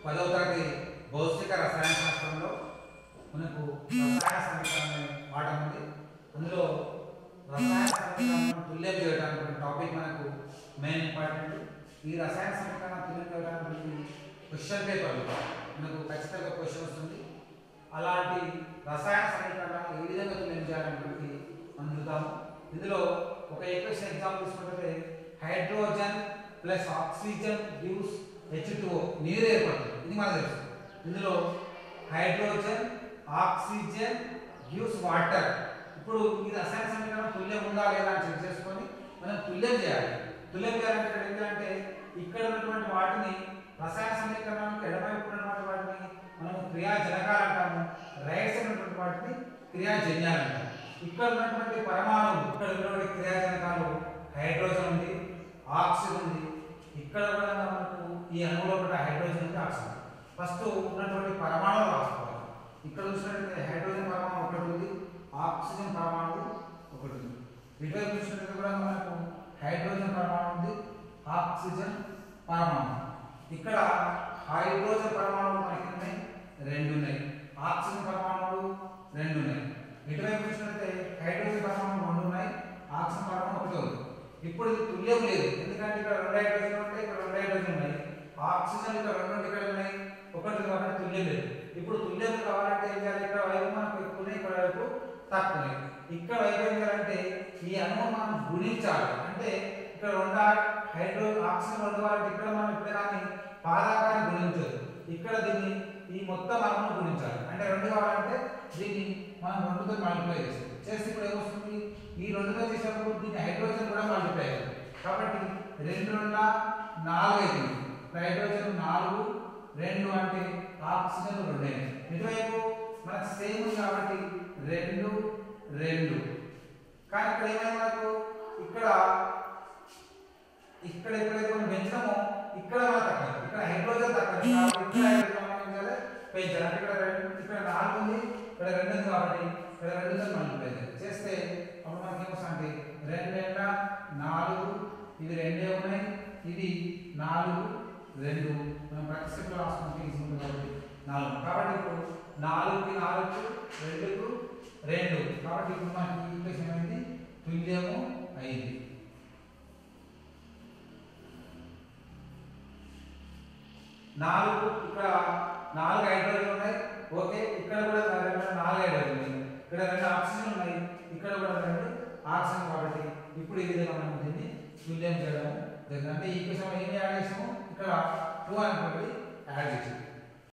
పదవ తరగతి భౌతిక రసాయన శాస్త్రంలో మనకు రసాయన సమీకరణం పాఠం ఉంది అందులో రసాయన సమీకరణం తుల్యం చేయడానికి టాపిక్ మనకు మెయిన్ ఇంపార్టెంట్ ఈ రసాయన సమీకరణం తుల్యం చేయడానికి క్వశ్చన్ పేపర్ మనకు ఖచ్చితంగా క్వశ్చన్ వస్తుంది అలాంటి రసాయన సమీకరణాలు ఏ విధంగా తుల్యం చేయాలనేది మనం చూద్దాము ఇందులో ఒక ఈక్వేషన్ ఎగ్జాంపుల్ తీసుకుంటే hydrogen plus oxygen gives H నీరు ఏర్పడుతుంది ఇది మనకు తెలుసు ఇందులో హైడ్రోజన్ ఆక్సిజన్ గివ్స్ వాటర్ ఇప్పుడు ఈ రసాయన సమీకరణం తుల్యం ఉందా లేదా అని చెక్ చేసుకొని మనం తుల్యం చేయాలి తుల్యం చేయాలంటే ఇక్కడ ఏంటంటే ఇక్కడ ఉన్నటువంటి వాటిని రసాయన సమీకరణానికి ఎడమవైపు ఉన్నటువంటి వాటిని మనం క్రియాజనకాలు అంటాము రైట్ సైడ్ ఉన్నటువంటి వాటిని క్రియాజన్యాలు అంటాము ఇక్కడ ఉన్నటువంటి పరమాణువు ఇక్కడ ఉన్నటువంటి క్రియాజనకాలు హైడ్రోజన్ ఉంది ఆక్సిజన్ ఉంది ఇక్కడ కూడా మనకు ఈ అణువులో కూడా హైడ్రోజన్ ఉంది ఆక్సిజన్ ఫస్ట్ ఉన్నటువంటి పరమాణువులు రాసుకోవాలి ఇక్కడ చూసినట్లయితే హైడ్రోజన్ పరమాణు ఒకటి ఉంది ఆక్సిజన్ పరమాణువు ఒకటి ఉంది ఇటువైపు చూసినట్లయితే కూడా మనకు హైడ్రోజన్ పరమాణు ఉంది ఆక్సిజన్ పరమాణు ఇక్కడ హైడ్రోజన్ పరమాణువులు మనకి ఉన్నాయి రెండు ఉన్నాయి ఆక్సిజన్ పరమాణువులు రెండు ఉన్నాయి ఇటువైపు చూసినట్లయితే హైడ్రోజన్ పరమాణువులు రెండు ఉన్నాయి ఆక్సిజన్ పరమాణు ఒకటి ఉంది ఇప్పుడు ఇది తుల్యం లేదు ఎందుకంటే ఇక్కడ రెండు హైడ్రోజన్ ఉంటాయి ఇక్కడ రెండు హైడ్రోజన్ ఉన్నాయి ఆక్సిజన్ ఇక్కడ రెండు ఇక్కడ ఉన్నాయి ఒకటి కాబట్టి తుల్యం లేదు ఇప్పుడు తుల్యం కావాలంటే ఏం చేయాలి ఇక్కడ వైపు మనకు ఎక్కువ ఉన్నాయి ఇక్కడ వైపు తక్కువ ఉన్నాయి ఇక్కడ వైపు ఏం చేయాలంటే ఈ అణువు మనం గుణించాలి అంటే ఇక్కడ రెండు హైడ్రో ఆక్సిజన్ రెండు కావాలంటే ఇక్కడ మనం ఇప్పుడు కానీ పాదాకాన్ని గుణించదు ఇక్కడ దీన్ని ఈ మొత్తం అణువును గుణించాలి అంటే రెండు కావాలంటే దీన్ని మనం రెండుతో మల్టిప్లై చేస్తాం చేస్తే ఇప్పుడు ఏమొస్తుంది ఈ రెండుతో చేసినప్పుడు దీన్ని హైడ్రోజన్ కూడా మల్టిప్లై అవుతుంది కాబట్టి రెండు రెండుల నాలుగు అవుతుంది ఇప్పుడు హైడ్రోజన్ నాలుగు రెండు అంటే ఆక్సిజన్ రెండే ఇటువైపు మనకు సేమ్ ఉంది కాబట్టి రెండు రెండు కానీ ఇక్కడ ఏమైంది మనకు ఇక్కడ ఇక్కడ ఎప్పుడైతే మనం పెంచినామో ఇక్కడ మనం తక్కువ ఇక్కడ హైడ్రోజన్ తక్కువ కాబట్టి ఇక్కడ హైడ్రోజన్ మనం ఏం చేయాలి పెంచాలి అంటే ఇక్కడ రెండు ఇక్కడ నాలుగు ఉంది ఇక్కడ రెండు ఉంది కాబట్టి ఇక్కడ రెండుతో మల్టిప్లై చేయాలి చేస్తే అప్పుడు మనకి ఏమొస్తుంది అంటే రెండు రెండ నాలుగు ఇది రెండే ఉన్నాయి ఇది నాలుగు రెండు మనం ప్రతి స్టెప్లో రాసుకుంటే ఈజీ ఉంటుంది కాబట్టి నాలుగు కాబట్టి ఇప్పుడు నాలుగుకి నాలుగు రెండుకు రెండు కాబట్టి ఇప్పుడు మనకి ఈ ఈక్వేషన్ ఏమైంది తుల్యము అయింది నాలుగు ఇక్కడ నాలుగు హైడ్రోజన్ ఉన్నాయి ఓకే ఇక్కడ కూడా రెండు నాలుగు హైడ్రోజన్ ఉన్నాయి ఇక్కడ రెండు ఆక్సిజన్ ఉన్నాయి ఇక్కడ కూడా రెండు ఆక్సిజన్ కాబట్టి ఇప్పుడు ఈ విధంగా మనం దీన్ని తుల్యం చేయడం జరిగింది అంటే ఈ ఈక్వేషన్ ఏం యాడ్ చేసాము ఇక్కడ టూ అనుకోండి యాడ్ చేసాము